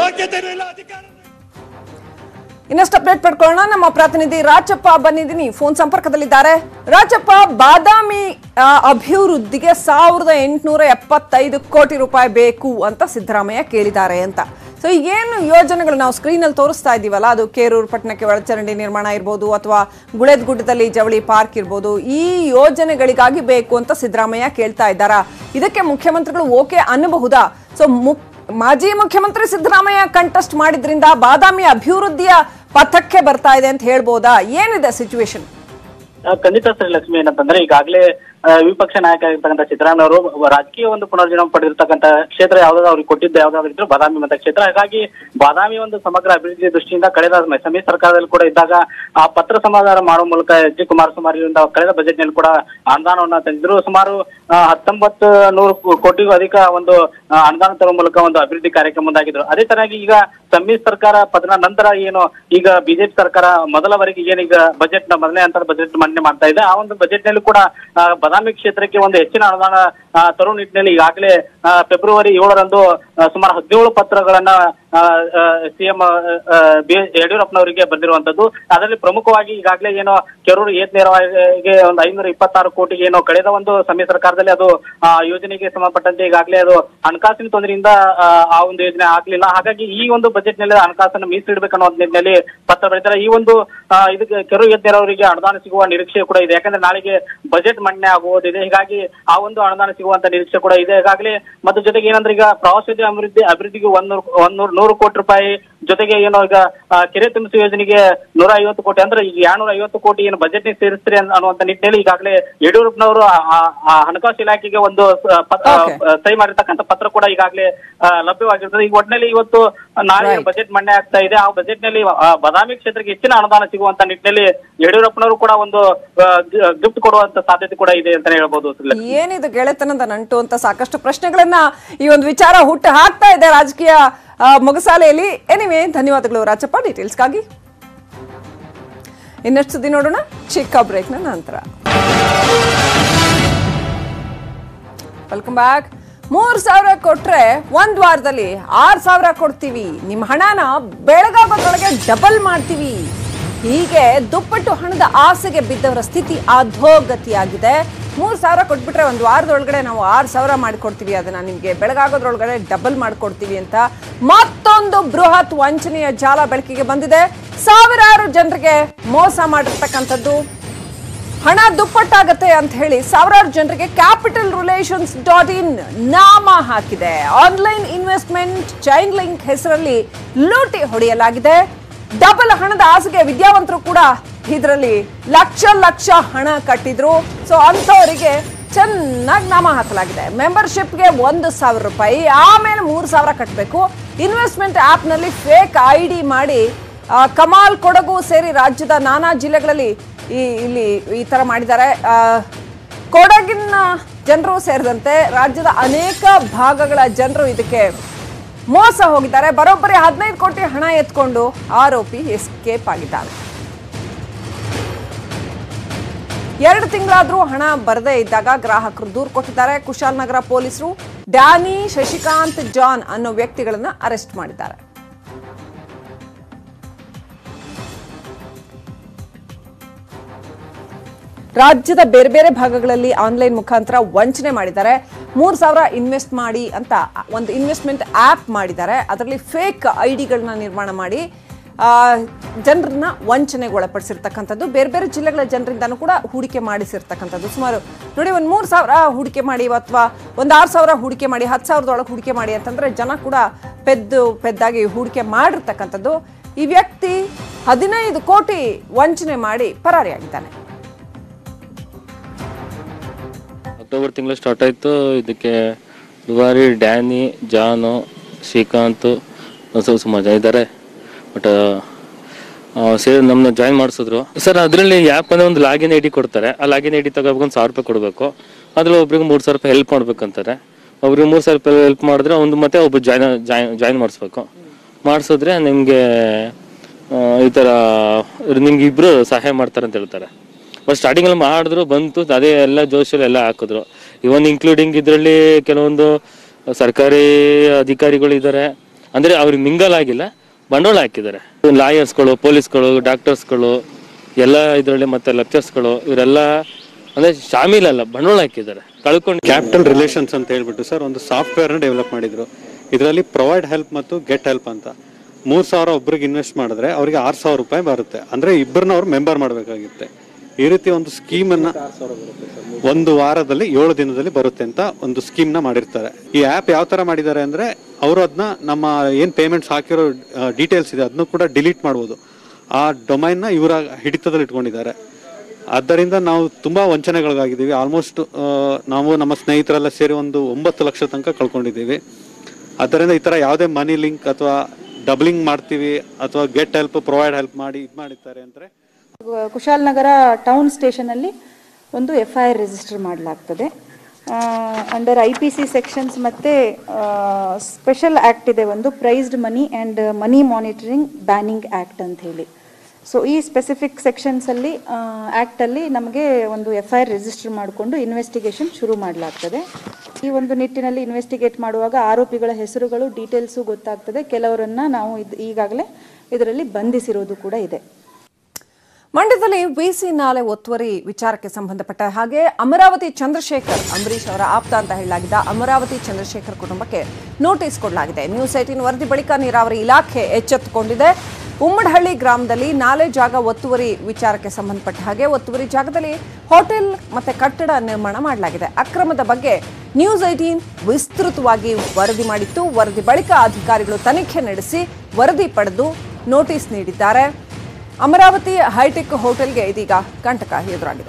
ಇನ್ನಷ್ಟು ಅಪ್ಡೇಟ್ ಪಡ್ಕೊಳ್ಳೋಣ ನಮ್ಮ ಪ್ರತಿನಿಧಿ ರಾಜಪ್ಪ ಬಂದಿದ್ದೀನಿ ಫೋನ್ ಸಂಪರ್ಕದಲ್ಲಿದ್ದಾರೆ ರಾಜಪ್ಪ ಬಾದಾಮಿ ಆ, ಅಭಿವೃದ್ಧಿಗೆ ಸಾವಿರದ ಎಂಟುನೂರ ಎಪ್ಪತ್ತೈದು ಕೋಟಿ ರೂಪಾಯಿ ಬೇಕು ಅಂತ ಸಿದ್ದರಾಮಯ್ಯ ಕೇಳಿದ್ದಾರೆ ಅಂತ ಸೊ ಏನು ಯೋಜನೆಗಳು ನಾವು ಸ್ಕ್ರೀನಲ್ಲಿ ತೋರಿಸ್ತಾ ಇದ್ದೀವಲ್ಲ ಅದು ಕೇರೂರು ಪಟ್ಟಣಕ್ಕೆ ಒಳಚರಂಡಿ ನಿರ್ಮಾಣ ಇರ್ಬೋದು ಅಥವಾ ಗುಳೇದಗುಡ್ಡದಲ್ಲಿ ಜವಳಿ ಪಾರ್ಕ್ ಇರ್ಬೋದು ಈ ಯೋಜನೆಗಳಿಗಾಗಿ ಬೇಕು ಅಂತ ಸಿದ್ದರಾಮಯ್ಯ ಕೇಳ್ತಾ ಇದ್ದಾರಾ ಇದಕ್ಕೆ ಮುಖ್ಯಮಂತ್ರಿಗಳು ಓಕೆ ಅನ್ನಬಹುದಾ ಸೊ ಮುಕ್ ಮಾಜಿ ಮುಖ್ಯಮಂತ್ರಿ ಸಿದ್ದರಾಮಯ್ಯ ಕಂಟೆಸ್ಟ್ ಮಾಡಿದ್ರಿಂದ ಬಾದಾಮಿ ಅಭಿವೃದ್ಧಿಯ ಪಥಕ್ಕೆ ಬರ್ತಾ ಇದೆ ಅಂತ ಹೇಳ್ಬೋದಾ ಏನಿದೆ ಸಿಚುವೇಶನ್ ಆ, ಖಂಡಿತ ಸರಿ ಲಕ್ಷ್ಮಿ ಏನಂತಂದ್ರೆ ಈಗಾಗಲೇ ಆ, ವಿಪಕ್ಷ ನಾಯಕ ಆಗಿರ್ತಕ್ಕಂಥ ಸಿದ್ದರಾಮಯ್ಯ ಅವರು ರಾಜಕೀಯ ಒಂದು ಪುನರ್ಜನ್ಮ ಪಡೆದಿರ್ತಕ್ಕಂಥ ಕ್ಷೇತ್ರ ಯಾವ್ದಾದ್ರು ಅವ್ರಿಗೆ ಕೊಟ್ಟಿದ್ದು ಯಾವ್ದಾದ್ರು ಇದ್ರು ಬಾದಾಮಿ ಮತಕ್ಷೇತ್ರ ಹಾಗಾಗಿ ಬಾದಾಮಿ ಒಂದು ಸಮಗ್ರ ಅಭಿವೃದ್ಧಿ ದೃಷ್ಟಿಯಿಂದ ಕಳೆದ ಸಮ್ಮಿಶ್ರ ಸರ್ಕಾರದಲ್ಲಿ ಕೂಡ ಇದ್ದಾಗ ಆ ಪತ್ರ ಸಮಾಧಾನ ಮಾಡುವ ಮೂಲಕ ಎಚ್ ಡಿ ಕುಮಾರಸ್ವಾಮಿ ಅವರಿಂದ ಕಳೆದ ಬಜೆಟ್ ನಲ್ಲಿ ಕೂಡ ಅನುದಾನವನ್ನ ತಂದಿದ್ರು ಸುಮಾರು ಆ, ಹತ್ತೊಂಬತ್ತು ನೂರು ಕೋ- ಕೋಟಿಗೂ ಅಧಿಕ ಒಂದು ಆ, ಅನುದಾನ ತರುವ ಮೂಲಕ ಒಂದು ಅಭಿವೃದ್ಧಿ ಕಾರ್ಯಕ್ರಮ ಮುಂದಾಗಿದ್ರು ಅದೇ ತರನಾಗಿ ಈಗ ಸಮ್ಮಿಶ್ರ ಸರ್ಕಾರ ಪತನ ನಂತರ ಏನು ಈಗ ಬಿಜೆಪಿ ಸರ್ಕಾರ ಮೊದಲವರೆಗೆ ಏನೀಗ ಬಜೆಟ್ ನ ಮೊದಲನೇ ಹಂತದ ಬಜೆಟ್ ಮಂಡನೆ ಮಾಡ್ತಾ ಇದೆ ಆ ಒಂದು ಬಜೆಟ್ ನಲ್ಲಿ ಕೂಡ ಆ, ಬಾದಾಮಿ ಕ್ಷೇತ್ರಕ್ಕೆ ಒಂದು ಹೆಚ್ಚಿನ ಅನುದಾನ ಆ, ತರುವ ನಿಟ್ಟಿನಲ್ಲಿ ಈಗಾಗಲೇ ಆ, ಫೆಬ್ರವರಿ ಏಳರಂದು ಆ, ಸುಮಾರು ಹದಿನೇಳು ಪತ್ರಗಳನ್ನ ಸಿಎಂ ಬಿ ಯಡಿಯೂರಪ್ಪನವರಿಗೆ ಬಂದಿರುವಂತದ್ದು ಅದರಲ್ಲಿ ಪ್ರಮುಖವಾಗಿ ಈಗಾಗಲೇ ಏನು ಕೆರೂರು ಏತ್ ನೇರವಾಗಿ ಒಂದು ಐನೂರ ಇಪ್ಪತ್ತಾರು ಕೋಟಿಗೆ ಏನು ಕಳೆದ ಒಂದು ಸಮ್ಮಿಶ್ರ ಸರ್ಕಾರದಲ್ಲಿ ಅದು ಆ, ಯೋಜನೆಗೆ ಸಂಬಂಧಪಟ್ಟಂತೆ ಈಗಾಗಲೇ ಅದು ಹಣಕಾಸಿನ ತೊಂದರೆಯಿಂದ ಆ, ಆ ಒಂದು ಯೋಜನೆ ಆಗ್ಲಿಲ್ಲ ಹಾಗಾಗಿ ಈ ಒಂದು ಬಜೆಟ್ ನಲ್ಲಿ ಹಣಕಾಸನ್ನು ಮೀಸಲಿಡಬೇಕನ್ನೋ ಒಂದು ನಿಟ್ಟಿನಲ್ಲಿ ಪತ್ರ ಬರೀತಾರೆ ಈ ಒಂದು ಆ, ಇದಕ್ಕೆ ಕೆರು ಎದ್ದೇರವರಿಗೆ ಅನುದಾನ ಸಿಗುವ ನಿರೀಕ್ಷೆ ಕೂಡ ಇದೆ ಯಾಕಂದ್ರೆ ನಾಳೆಗೆ ಬಜೆಟ್ ಮಂಡನೆ ಆಗುವುದಿದೆ ಹೀಗಾಗಿ ಆ ಒಂದು ಅನುದಾನ ಸಿಗುವಂತ ನಿರೀಕ್ಷೆ ಕೂಡ ಇದೆ ಈಗಾಗಲೇ ಮತ್ತು ಜೊತೆಗೆ ಏನಂದ್ರೆ ಈಗ ಪ್ರವಾಸೋದ್ಯಮ ಅಭಿವೃದ್ಧಿ ಅಭಿವೃದ್ಧಿಗೆ ಒಂದ್ ನೂರು ಒಂದ್ ನೂರು ನೂರು ಕೋಟಿ ರೂಪಾಯಿ ಜೊತೆಗೆ ಏನು ಈಗ ಆ, ಕೆರೆ ತುಂಬಿಸುವ ಯೋಜನೆಗೆ ನೂರ ಐವತ್ತು ಕೋಟಿ ಅಂದ್ರೆ ಈಗ ಎರಡ್ನೂರ ಐವತ್ತು ಕೋಟಿ ಏನು ಬಜೆಟ್ ಸೇರಿಸ್ತೀರಿ ಅನ್- ಅನ್ನುವಂತ ನಿಟ್ಟಿನಲ್ಲಿ ಈಗಾಗಲೇ ಯಡಿಯೂರಪ್ಪನವರು ಆ- ಆ- ಆ ಹಣಕಾಸು ಇಲಾಖೆಗೆ ಒಂದು ಸ- ಪತ್ರ Okay. ಆ, ಸಹಿ ಮಾಡಿರ್ತಕ್ಕಂಥ ಪತ್ರ ಕೂಡ ಈಗಾಗಲೇ ಆ, ಲಭ್ಯವಾಗಿರ್ತದೆ ಈಗ ಒಟ್ಟಿನಲ್ಲಿ ಇವತ್ತು ನಾಳೆ Right. ಬಜೆಟ್ ಮಂಡನೆ ಆಗ್ತಾ ಇದೆ ಆ ಬಜೆಟ್ ನಲ್ಲಿ ಆ, ಬಾದಾಮಿ ಕ್ಷೇತ್ರಕ್ಕೆ ಹೆಚ್ಚಿನ ಅನುದಾನ ಸಿಗುವಂತ ನಿಟ್ಟಿನಲ್ಲಿ ಯಡಿಯೂರಪ್ಪನವರು ಕೂಡ ಒಂದು ಗಿಫ್ಟ್ ಕೊಡುವಂತ ಸಾಧ್ಯತೆ ಕೂಡ ಇದೆ ಅಂತಾನೆ ಹೇಳ್ಬೋದು ಶ್ರೀಲಕ್ಷ್ಮಿ. ಏನಿದು ಗೆಳೆತನದ ನಂಟು ಅಂತ ಸಾಕಷ್ಟು ಪ್ರಶ್ನೆಗಳನ್ನ ಈ ಒಂದು ವಿಚಾರ ಹುಟ್ಟು ಹಾಕ್ತಾ ಇದೆ ರಾಜಕೀಯ ಆ, ಮೊಗಸಾಲೆಯಲ್ಲಿ ಎನಿವೆ ಧನ್ಯವಾದಗಳು ರಾಜಪ್ಪ ಡೀಟೇಲ್ಸ್ಗಾಗಿ ಇನ್ನಷ್ಟು ಸುದ್ದಿ ನೋಡೋಣ ಚಿಕ್ಕ ಬ್ರೇಕ್ನ ನಂತರ ವೆಲ್ಕಮ್ ಬ್ಯಾಕ್ ಮೂರ್ ಸಾವಿರ ಕೊಟ್ರೆ ಒಂದ್ ವಾರದಲ್ಲಿ ಆರ್ ಸಾವಿರ ಕೊಡ್ತೀವಿ ನಿಮ್ಮ ಹಣನ ಬೆಳಗಾಗೋದ್ರೊಳಗೆ ಡಬಲ್ ಮಾಡ್ತೀವಿ ಹೀಗೆ ದುಪ್ಪಟ್ಟು ಹಣದ ಆಸೆಗೆ ಬಿದ್ದವರ ಸ್ಥಿತಿ ಅಧೋಗತಿಯಾಗಿದೆ ಮೂರ್ ಸಾವಿರ ಕೊಟ್ಬಿಟ್ರೆ ಒಂದು ವಾರದೊಳಗಡೆ ನಾವು ಆರು ಸಾವಿರ ಮಾಡಿಕೊಡ್ತೀವಿ ಅದನ್ನ ನಿಮಗೆ ಬೆಳಗಾಗೋದ್ರೊಳಗಡೆ ಡಬಲ್ ಮಾಡಿಕೊಡ್ತೀವಿ ಅಂತ ಮತ್ತೊಂದು ಬೃಹತ್ ವಂಚನೆಯ ಜಾಲ ಬೆಳಕಿಗೆ ಬಂದಿದೆ ಸಾವಿರಾರು ಜನರಿಗೆ ಮೋಸ ಮಾಡಿರ್ತಕ್ಕಂಥದ್ದು ಹಣ ದುಪ್ಪಟ್ಟಾಗತ್ತೆ ಅಂತ ಹೇಳಿ ಸಾವಿರಾರು ಜನರಿಗೆ ಕ್ಯಾಪಿಟಲ್ ರಿಲೇಷನ್ಸ್ ಡಾಟ್ ಇನ್ ನಾಮ ಹಾಕಿದೆ ಆನ್ಲೈನ್ ಇನ್ವೆಸ್ಟ್ಮೆಂಟ್ ಚೈನ್ ಲಿಂಕ್ ಹೆಸರಲ್ಲಿ ಲೂಟಿ ಹೊಡೆಯಲಾಗಿದೆ ಡಬಲ್ ಹಣದ ಆಸೆಗೆ ವಿದ್ಯಾವಂತರು ಕೂಡ ಇದರಲ್ಲಿ ಲಕ್ಷ ಲಕ್ಷ ಹಣ ಕಟ್ಟಿದ್ರು ಸೊ ಅಂಥವರಿಗೆ ಚೆನ್ನಾಗಿ ನಾಮ ಹಾಕಲಾಗಿದೆ ಮೆಂಬರ್ಶಿಪ್ಗೆ ಒಂದು ಸಾವಿರ ರೂಪಾಯಿ ಆಮೇಲೆ ಮೂರು ಸಾವಿರ ಕಟ್ಟಬೇಕು ಇನ್ವೆಸ್ಟ್ಮೆಂಟ್ ಆ್ಯಪ್ನಲ್ಲಿ ಫೇಕ್ ಐ ಡಿ ಮಾಡಿ ಆ, ಕಮಾಲ್ ಕೊಡಗು ಸೇರಿ ರಾಜ್ಯದ ನಾನಾ ಜಿಲ್ಲೆಗಳಲ್ಲಿ ಈ ಇಲ್ಲಿ ಈ ತರ ಮಾಡಿದ್ದಾರೆ ಆ, ಕೊಡಗಿನ ಜನರು ಸೇರಿದಂತೆ ರಾಜ್ಯದ ಅನೇಕ ಭಾಗಗಳ ಜನರು ಇದಕ್ಕೆ ಮೋಸ ಹೋಗಿದ್ದಾರೆ ಬರೋಬ್ಬರಿ ಹದಿನೈದು ಕೋಟಿ ಹಣ ಎತ್ಕೊಂಡು ಆರೋಪಿ ಎಸ್ಕೇಪ್ ಆಗಿದ್ದಾನೆ ಎರಡು ತಿಂಗಳಾದ್ರೂ ಹಣ ಬರದೇ ಇದ್ದಾಗ ಗ್ರಾಹಕರು ದೂರು ಕೊಟ್ಟಿದ್ದಾರೆ ಕುಶಾಲನಗರ ಪೊಲೀಸರು ಡ್ಯಾನಿ ಶಶಿಕಾಂತ್ ಜಾನ್ ಅನ್ನೋ ವ್ಯಕ್ತಿಗಳನ್ನ ಅರೆಸ್ಟ್ ಮಾಡಿದ್ದಾರೆ ರಾಜ್ಯದ ಬೇರೆ ಬೇರೆ ಭಾಗಗಳಲ್ಲಿ ಆನ್ಲೈನ್ ಮುಖಾಂತರ ವಂಚನೆ ಮಾಡಿದ್ದಾರೆ ಮೂರು ಸಾವಿರ ಇನ್ವೆಸ್ಟ್ ಮಾಡಿ ಅಂತ ಒಂದು ಇನ್ವೆಸ್ಟ್ಮೆಂಟ್ ಆ್ಯಪ್ ಮಾಡಿದ್ದಾರೆ ಅದರಲ್ಲಿ ಫೇಕ್ ಐ ಡಿಗಳನ್ನ ನಿರ್ಮಾಣ ಮಾಡಿ ಜನರನ್ನ ವಂಚನೆಗೆ ಒಳಪಡಿಸಿರ್ತಕ್ಕಂಥದ್ದು ಬೇರೆ ಬೇರೆ ಜಿಲ್ಲೆಗಳ ಜನರಿಂದನೂ ಕೂಡ ಹೂಡಿಕೆ ಮಾಡಿಸಿರ್ತಕ್ಕಂಥದ್ದು ಸುಮಾರು ನೋಡಿ ಒಂದು ಮೂರು ಸಾವಿರ ಹೂಡಿಕೆ ಮಾಡಿ ಅಥವಾ ಒಂದು ಆರು ಸಾವಿರ ಹೂಡಿಕೆ ಮಾಡಿ ಹತ್ತು ಸಾವಿರದೊಳಗೆ ಹೂಡಿಕೆ ಮಾಡಿ ಅಂತಂದ್ರೆ ಜನ ಕೂಡ ಪೆದ್ದು ಪೆದ್ದಾಗಿ ಹೂಡಿಕೆ ಮಾಡಿರ್ತಕ್ಕಂಥದ್ದು ಈ ವ್ಯಕ್ತಿ ಹದಿನೈದು ಕೋಟಿ ವಂಚನೆ ಮಾಡಿ ಪರಾರಿಯಾಗಿದ್ದಾನೆ ಅಕ್ಟೋಬರ್ ತಿಂಗಳು ಸ್ಟಾರ್ಟ್ ಆಯಿತು ಇದಕ್ಕೆ ದುಬಾರಿ ಡ್ಯಾನಿ ಜಾನು ಶ್ರೀಕಾಂತ್ ಸ್ವಲ್ಪ ಸುಮಾರು ಜನ ಇದ್ದಾರೆ ಬಟ್ ಸೇರಿ ನಮ್ಮನ್ನ ಜಾಯಿನ್ ಮಾಡಿಸಿದ್ರು ಸರ್ ಅದರಲ್ಲಿ ಆ್ಯಪ್ ಅಂದರೆ ಒಂದು ಲಾಗಿನ್ ಐ ಡಿ ಕೊಡ್ತಾರೆ ಆ ಲಾಗಿನ್ ಐ ಡಿ ತಗೋಬೇಕು ಒಂದು ಸಾವಿರ ರೂಪಾಯಿ ಕೊಡಬೇಕು ಅದ್ರಲ್ಲಿ ಒಬ್ರಿಗೆ ಮೂರು ಸಾವಿರ ರೂಪಾಯಿ ಹೆಲ್ಪ್ ಮಾಡ್ಬೇಕಂತಾರೆ ಒಬ್ರಿಗೆ ಮೂರು ಸಾವಿರ ರೂಪಾಯಿ ಹೆಲ್ಪ್ ಮಾಡಿದ್ರೆ ಒಂದು ಮತ್ತೆ ಒಬ್ಬ ಜಾಯ್ನ್ ಜಾಯ್ನ್ ಜಾಯ್ನ್ ಮಾಡಿಸ್ಬೇಕು ಮಾಡಿಸಿದ್ರೆ ನಿಮಗೆ ಈ ಥರ ನಿಮ್ಗೆ ಇಬ್ಬರು ಸಹಾಯ ಮಾಡ್ತಾರೆ ಅಂತ ಹೇಳ್ತಾರೆ ಬಟ್ ಸ್ಟಾರ್ಟಿಂಗ್ ಅಲ್ಲಿ ಮಾಡಿದ್ರು ಬಂತು ಅದೇ ಎಲ್ಲ ಜೋಶಲ್ಲಿ ಎಲ್ಲ ಹಾಕಿದ್ರು ಇವನ್ ಇನ್ಕ್ಲೂಡಿಂಗ್ ಇದರಲ್ಲಿ ಕೆಲವೊಂದು ಸರ್ಕಾರಿ ಅಧಿಕಾರಿಗಳು ಇದ್ದಾರೆ ಅಂದ್ರೆ ಅವ್ರಿಗೆ ಮಿಂಗಲ್ ಆಗಿಲ್ಲ ಬಂಡವಾಳ ಹಾಕಿದ್ದಾರೆ ಲಾಯರ್ಸ್ಗಳು ಪೊಲೀಸ್ಗಳು ಡಾಕ್ಟರ್ಸ್ಗಳು ಎಲ್ಲ ಇದರಲ್ಲಿ ಮತ್ತೆ ಲೆಕ್ಚರ್ಸ್ಗಳು ಇವರೆಲ್ಲ ಅಂದ್ರೆ ಶಾಮೀಲಲ್ಲ ಬಂಡವಾಳ ಹಾಕಿದ್ದಾರೆ ಕಳ್ಕೊಂಡು ಕ್ಯಾಪಿಟಲ್ ರಿಲೇಷನ್ಸ್ ಅಂತ ಹೇಳ್ಬಿಟ್ಟು ಸರ್ ಒಂದು ಸಾಫ್ಟ್ವೇರ್ ಡೆವಲಪ್ ಮಾಡಿದ್ರು ಇದರಲ್ಲಿ ಪ್ರೊವೈಡ್ ಹೆಲ್ಪ್ ಮತ್ತು ಗೆಟ್ ಹೆಲ್ಪ್ ಅಂತ ಮೂರ್ ಸಾವಿರ ಒಬ್ರಿಗೆ ಇನ್ವೆಸ್ಟ್ ಮಾಡಿದ್ರೆ ಅವರಿಗೆ ಆರ್ ಸಾವಿರ ರೂಪಾಯಿ ಬರುತ್ತೆ ಅಂದ್ರೆ ಇಬ್ಬರನ್ನ ಅವ್ರು ಮೆಂಬರ್ ಮಾಡಬೇಕಾಗುತ್ತೆ ಈ ರೀತಿ ಒಂದು ಸ್ಕೀಮ್ ಅನ್ನ ಒಂದು ವಾರದಲ್ಲಿ ಏಳು ದಿನದಲ್ಲಿ ಬರುತ್ತೆ ಅಂತ ಒಂದು ಸ್ಕೀಮ್ ನ ಮಾಡಿರ್ತಾರೆ ಈ ಆಪ್ ಯಾವ ತರ ಮಾಡಿದ್ದಾರೆ ಅಂದ್ರೆ ಅವರು ಅದನ್ನ ನಮ್ಮ ಏನ್ ಪೇಮೆಂಟ್ಸ್ ಹಾಕಿರೋ ಡೀಟೇಲ್ಸ್ ಇದೆ ಅದನ್ನು ಕೂಡ ಡಿಲೀಟ್ ಮಾಡ್ಬೋದು ಆ ಡೊಮೈನ್ ನ ಇವರ ಹಿಡಿತದಲ್ಲಿ ಇಟ್ಕೊಂಡಿದ್ದಾರೆ ಆದ್ದರಿಂದ ನಾವು ತುಂಬಾ ವಂಚನೆಗಳಿಗಾಗಿದ್ದೀವಿ ಆಲ್ಮೋಸ್ಟ್ ನಾವು ನಮ್ಮ ಸ್ನೇಹಿತರೆಲ್ಲ ಸೇರಿ ಒಂದು ಒಂಬತ್ತು ಲಕ್ಷ ತನಕ ಕಳ್ಕೊಂಡಿದ್ದೀವಿ ಆದ್ದರಿಂದ ಈ ತರ ಯಾವುದೇ ಮನಿ ಲಿಂಕ್ ಅಥವಾ ಡಬ್ಲಿಂಗ್ ಮಾಡ್ತೀವಿ ಅಥವಾ ಗೆಟ್ ಹೆಲ್ಪ್ ಪ್ರೊವೈಡ್ ಹೆಲ್ಪ್ ಮಾಡಿ ಇದು ಮಾಡಿದ್ದಾರೆ ಅಂದ್ರೆ ಕುಶಾಲನಗರ ಟೌನ್ ಸ್ಟೇಷನಲ್ಲಿ ಒಂದು ಎಫ್ ಐ ಆರ್ ರಿಜಿಸ್ಟರ್ ಮಾಡಲಾಗ್ತದೆ under I P C sections ಮತ್ತು ಸ್ಪೆಷಲ್ ಆ್ಯಕ್ಟ್ ಇದೆ ಒಂದು prized money and money monitoring banning act ಅಂತ ಹೇಳಿ ಸೊ ಈ ಸ್ಪೆಸಿಫಿಕ್ ಸೆಕ್ಷನ್ಸಲ್ಲಿ ಆ್ಯಕ್ಟಲ್ಲಿ ನಮಗೆ ಒಂದು ಎಫ್ ಐ ಆರ್ ರಿಜಿಸ್ಟರ್ ಮಾಡಿಕೊಂಡು ಇನ್ವೆಸ್ಟಿಗೇಷನ್ ಶುರು ಮಾಡಲಾಗ್ತದೆ ಈ ಒಂದು ನಿಟ್ಟಿನಲ್ಲಿ ಇನ್ವೆಸ್ಟಿಗೇಟ್ ಮಾಡುವಾಗ ಆರೋಪಿಗಳ ಹೆಸರುಗಳು ಡೀಟೇಲ್ಸು ಗೊತ್ತಾಗ್ತದೆ ಕೆಲವರನ್ನು ನಾವು ಇದು ಈಗಾಗಲೇ ಇದರಲ್ಲಿ ಬಂಧಿಸಿರೋದು ಕೂಡ ಇದೆ ಮಂಡ್ಯದಲ್ಲಿ ವಿಸಿ ನಾಲೆ ಒತ್ತುವರಿ ವಿಚಾರಕ್ಕೆ ಸಂಬಂಧಪಟ್ಟ ಹಾಗೆ ಅಮರಾವತಿ ಚಂದ್ರಶೇಖರ್ ಅಂಬರೀಶ್ ಅವರ ಆಪ್ತ ಅಂತ ಹೇಳಲಾಗಿದ್ದ ಅಮರಾವತಿ ಚಂದ್ರಶೇಖರ್ ಕುಟುಂಬಕ್ಕೆ ನೋಟಿಸ್ ಕೊಡಲಾಗಿದೆ ನ್ಯೂಸ್ ಏಟಿನ್ ವರದಿ ಬಳಿಕ ನೀರಾವರಿ ಇಲಾಖೆ ಎಚ್ಚೆತ್ತುಕೊಂಡಿದೆ ಉಮ್ಮಡಹಳ್ಳಿ ಗ್ರಾಮದಲ್ಲಿ ನಾಲೆ ಜಾಗ ಒತ್ತುವರಿ ವಿಚಾರಕ್ಕೆ ಸಂಬಂಧಪಟ್ಟ ಹಾಗೆ ಒತ್ತುವರಿ ಜಾಗದಲ್ಲಿ ಹೋಟೆಲ್ ಮತ್ತೆ ಕಟ್ಟಡ ನಿರ್ಮಾಣ ಮಾಡಲಾಗಿದೆ ಅಕ್ರಮದ ಬಗ್ಗೆ ನ್ಯೂಸ್ ಏಟೀನ್ ವಿಸ್ತೃತವಾಗಿ ವರದಿ ಮಾಡಿತ್ತು ವರದಿ ಬಳಿಕ ಅಧಿಕಾರಿಗಳು ತನಿಖೆ ನಡೆಸಿ ವರದಿ ಪಡೆದು ನೋಟಿಸ್ ನೀಡಿದ್ದಾರೆ ಅಮರಾವತಿ ಹೈಟೆಕ್ ಹೋಟೆಲ್ಗೆ ಇದೀಗ ಕಂಟಕ ಎದುರಾಗಿದೆ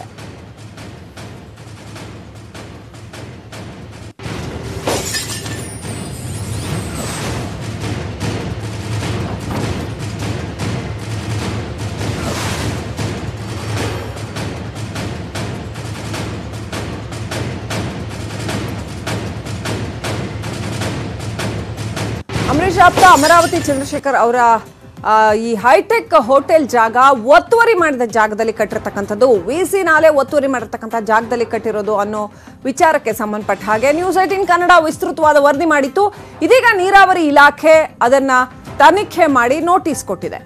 ಅಂಬರೀಷ್ ಆಪ್ತ ಅಮರಾವತಿ ಚಂದ್ರಶೇಖರ್ ಅವರ ಆ, ಈ ಹೈಟೆಕ್ ಹೋಟೆಲ್ ಜಾಗ ಒತ್ತುವರಿ ಮಾಡಿದ ಜಾಗದಲ್ಲಿ ಕಟ್ಟಿರ್ತಕ್ಕಂಥದ್ದು ಸಿ ನಾಲೆ ಒತ್ತುವರಿ ಮಾಡಿರ್ತಕ್ಕಂಥ ಜಾಗದಲ್ಲಿ ಕಟ್ಟಿರೋದು ಅನ್ನೋ ವಿಚಾರಕ್ಕೆ ಸಂಬಂಧಪಟ್ಟ ಹಾಗೆ ನ್ಯೂಸ್ ಏಟಿನ್ ಕನ್ನಡ ವಿಸ್ತೃತವಾದ ವರದಿ ಮಾಡಿತ್ತು ಇದೀಗ ನೀರಾವರಿ ಇಲಾಖೆ ಅದನ್ನ ತನಿಖೆ ಮಾಡಿ ನೋಟಿಸ್ ಕೊಟ್ಟಿದೆ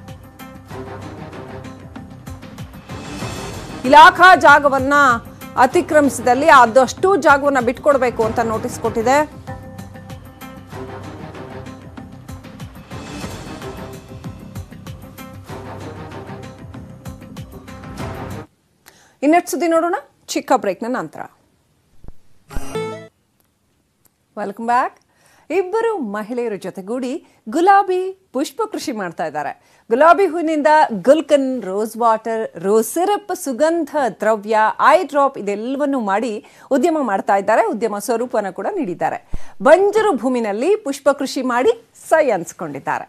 ಇಲಾಖಾ ಜಾಗವನ್ನ ಅತಿಕ್ರಮಿಸಿದಲ್ಲಿ ಆದಷ್ಟು ಜಾಗವನ್ನ ಬಿಟ್ಕೊಡ್ಬೇಕು ಅಂತ ನೋಟಿಸ್ ಕೊಟ್ಟಿದೆ ಇನ್ನೆಷ್ಟು ಸುದ್ದಿ ನೋಡೋಣ ಚಿಕ್ಕ ಬ್ರೇಕ್ನ ನಂತರ ವೆಲ್ಕಮ್ ಬ್ಯಾಕ್ ಇಬ್ಬರು ಮಹಿಳೆಯರ ಜೊತೆಗೂಡಿ ಗುಲಾಬಿ ಪುಷ್ಪ ಕೃಷಿ ಮಾಡ್ತಾ ಇದ್ದಾರೆ ಗುಲಾಬಿ ಹೂವಿನಿಂದ gulkand rose water rose syrup ಸುಗಂಧ ದ್ರವ್ಯ ಐ ಡ್ರಾಪ್ ಇದೆಲ್ಲವನ್ನು ಮಾಡಿ ಉದ್ಯಮ ಮಾಡ್ತಾ ಇದ್ದಾರೆ ಉದ್ಯಮ ಸ್ವರೂಪನ ಕೂಡ ನೀಡಿದ್ದಾರೆ ಬಂಜರು ಭೂಮಿನಲ್ಲಿ ಪುಷ್ಪ ಕೃಷಿ ಮಾಡಿ ಸೈ ಅನ್ಸ್ಕೊಂಡಿದ್ದಾರೆ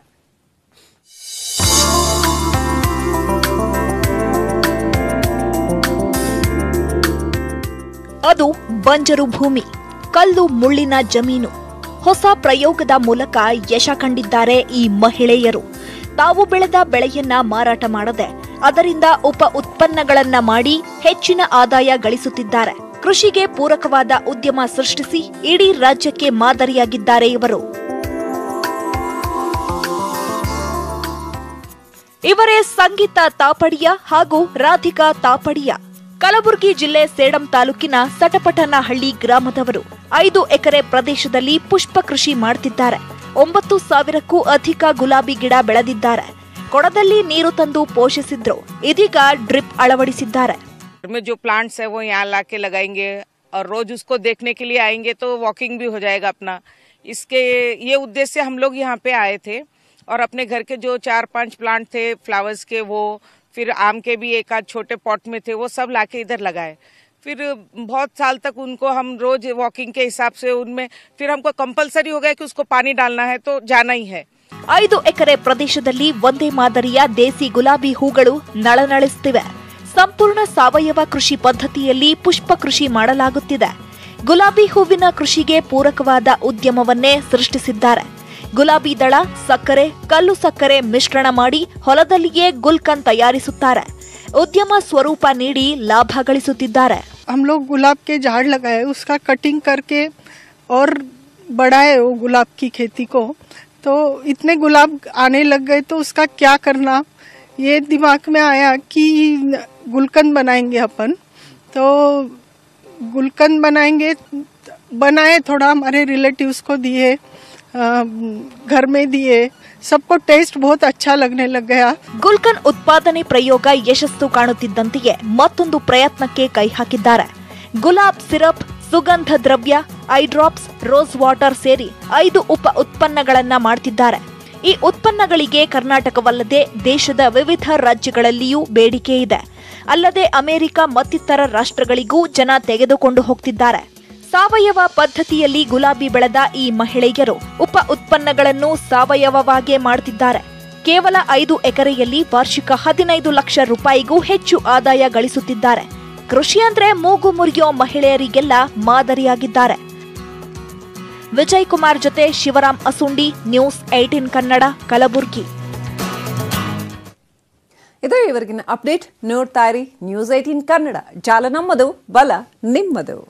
ಅದು ಬಂಜರು ಭೂಮಿ ಕಲ್ಲು ಮುಳ್ಳಿನ ಜಮೀನು ಹೊಸ ಪ್ರಯೋಗದ ಮೂಲಕ ಯಶ ಕಂಡಿದ್ದಾರೆ ಈ ಮಹಿಳೆಯರು ತಾವು ಬೆಳೆದ ಬೆಳೆಯನ್ನ ಮಾರಾಟ ಮಾಡದೆ ಅದರಿಂದ ಉಪ ಉತ್ಪನ್ನಗಳನ್ನ ಮಾಡಿ ಹೆಚ್ಚಿನ ಆದಾಯ ಗಳಿಸುತ್ತಿದ್ದಾರೆ ಕೃಷಿಗೆ ಪೂರಕವಾದ ಉದ್ಯಮ ಸೃಷ್ಟಿಸಿ ಇಡೀ ರಾಜ್ಯಕ್ಕೆ ಮಾದರಿಯಾಗಿದ್ದಾರೆ ಇವರು ಇವರೇ ಸಂಗೀತ ತಾಪಡಿಯ ಹಾಗೂ ರಾಧಿಕಾ ತಾಪಡಿಯ ಕಲಬುರಗಿ ಜಿಲ್ಲೆ ಸೇಡಂ ತಾಲೂಕಿನ ಸಟಪಟನಹಳ್ಳಿ ಗ್ರಾಮದವರು ಐದು ಎಕರೆ ಪ್ರದೇಶದಲ್ಲಿ ಪುಷ್ಪ ಕೃಷಿ ಮಾಡ್ತಿದ್ದಾರೆ ಒಂಬತ್ತು ಸಾವಿರಕ್ಕೂ ಅಧಿಕ ಗುಲಾಬಿ ಗಿಡ ಬೆಳೆದಿದ್ದಾರೆ ಕೊಡದಲ್ಲಿ ನೀರು ತಂದು ಪೋಷಿಸಿದ್ರು ಇದೀಗ ಡ್ರಿಪ್ ಅಳವಡಿಸಿದ್ದಾರೆ घर में जो प्लांट्स है वो यहाँ ला के लगाएंगे और रोज उसको देखने के लिए आएंगे तो वॉकिंग भी हो जाएगा अपना इसके ये उद्देश्य से हम लोग यहाँ पे आए थे और अपने घर के जो चार पांच प्लांट थे फ्लावर्स के वो फिर आम के भी एक आध छोटे पॉट में थे वो सब लाके इधर लगाए फिर बहुत साल तक उनको हम रोज वॉकिंग के हिसाब से उनमें फिर हमको कंपलसरी हो गया कि उसको पानी डालना है तो जाना ही है ಐದು ಎಕರೆ ಪ್ರದೇಶದಲ್ಲಿ ಒಂದೇ ಮಾದರಿಯ ದೇಸಿ ಗುಲಾಬಿ ಹೂಗಳು ನಳನಳಿಸುತ್ತಿವೆ ಸಂಪೂರ್ಣ ಸಾವಯವ ಕೃಷಿ ಪದ್ಧತಿಯಲ್ಲಿ ಪುಷ್ಪ ಕೃಷಿ ಮಾಡಲಾಗುತ್ತಿದೆ ಗುಲಾಬಿ ಹೂವಿನ ಕೃಷಿಗೆ ಪೂರಕವಾದ ಉದ್ಯಮವನ್ನೇ ಸೃಷ್ಟಿಸಿದ್ದಾರೆ ಗುಲಾಬಿ ದಳ ಸಕ್ಕರೆ ಕಲ್ಲು ಸಕ್ಕರೆ ಮಿಶ್ರಣ ಮಾಡಿ ಹೊಲದಲ್ಲಿಯೇ ಗುಲ್ಕನ್ ತಯಾರಿಸುತ್ತಾರೆ ಉದ್ಯಮ ಸ್ವರೂಪ ನೀಡಿ ಲಾಭ ಗಳಿಸುತ್ತಿದ್ದಾರೆ हम लोग गुलाब के झाड़ लगाए उसका कटिंग करके और बढ़ाए वो गुलाब की खेती को तो इतने गुलाब आने लग गए तो उसका क्या करना ये दिमाग में आया कि गुलकंद बनाएंगे अपन तो गुलकंद बनाएंगे बनाए थोड़ा हमारे रिलेटिव्स को दिए अ, घर में दिए सबको टेस्ट बहुत अच्छा लगने लग गया ಗುಲ್ಕನ್ ಉತ್ಪಾದನೆ ಪ್ರಯೋಗ ಯಶಸ್ಸು ಕಾಣುತ್ತಿದ್ದಂತೆಯೇ ಮತ್ತೊಂದು ಪ್ರಯತ್ನಕ್ಕೆ ಕೈ ಹಾಕಿದ್ದಾರೆ ಗುಲಾಬ್ ಸಿರಪ್ ಸುಗಂಧ ದ್ರವ್ಯ ಐ ಡ್ರಾಪ್ಸ್ ರೋಸ್ ವಾಟರ್ ಸೇರಿ ಐದು ಉಪ ಉತ್ಪನ್ನಗಳನ್ನ ಮಾಡ್ತಿದ್ದಾರೆ ಈ ಉತ್ಪನ್ನಗಳಿಗೆ ಕರ್ನಾಟಕವಲ್ಲದೆ ದೇಶದ ವಿವಿಧ ರಾಜ್ಯಗಳಲ್ಲಿಯೂ ಬೇಡಿಕೆ ಇದೆ ಅಲ್ಲದೆ ಅಮೆರಿಕ ಮತ್ತಿತರ ರಾಷ್ಟ್ರಗಳಿಗೂ ಜನ ತೆಗೆದುಕೊಂಡು ಹೋಗ್ತಿದ್ದಾರೆ ಸಾವಯವ ಪದ್ಧತಿಯಲ್ಲಿ ಗುಲಾಬಿ ಬೆಳೆದ ಈ ಮಹಿಳೆಯರು ಉಪ ಉತ್ಪನ್ನಗಳನ್ನು ಸಾವಯವವಾಗೇ ಮಾಡ್ತಿದ್ದಾರೆ ಕೇವಲ ಐದು ಎಕರೆಯಲ್ಲಿ ವಾರ್ಷಿಕ ಹದಿನೈದು ಲಕ್ಷ ರೂಪಾಯಿಗೂ ಹೆಚ್ಚು ಆದಾಯ ಗಳಿಸುತ್ತಿದ್ದಾರೆ ಕೃಷಿ ಅಂದ್ರೆ ಮೂಗು ಮುರಿಯೋ ಮಹಿಳೆಯರಿಗೆಲ್ಲ ಮಾದರಿಯಾಗಿದ್ದಾರೆ ವಿಜಯ್ ಕುಮಾರ್ ಜೊತೆ ಶಿವರಾಮ್ ಅಸುಂಡಿ ನ್ಯೂಸ್ ಏಟೀನ್ ಕನ್ನಡ ಕಲಬುರ್ಗಿ ಇದು ಇವರಿಗಿನ ಅಪ್ಡೇಟ್ ನೋಡ್ತಾ ಇರಿ ನ್ಯೂಸ್ ಏಟೀನ್ ಕನ್ನಡ ಜಾಲ ನಮ್ಮದು ಬಲ ನಿಮ್ಮದು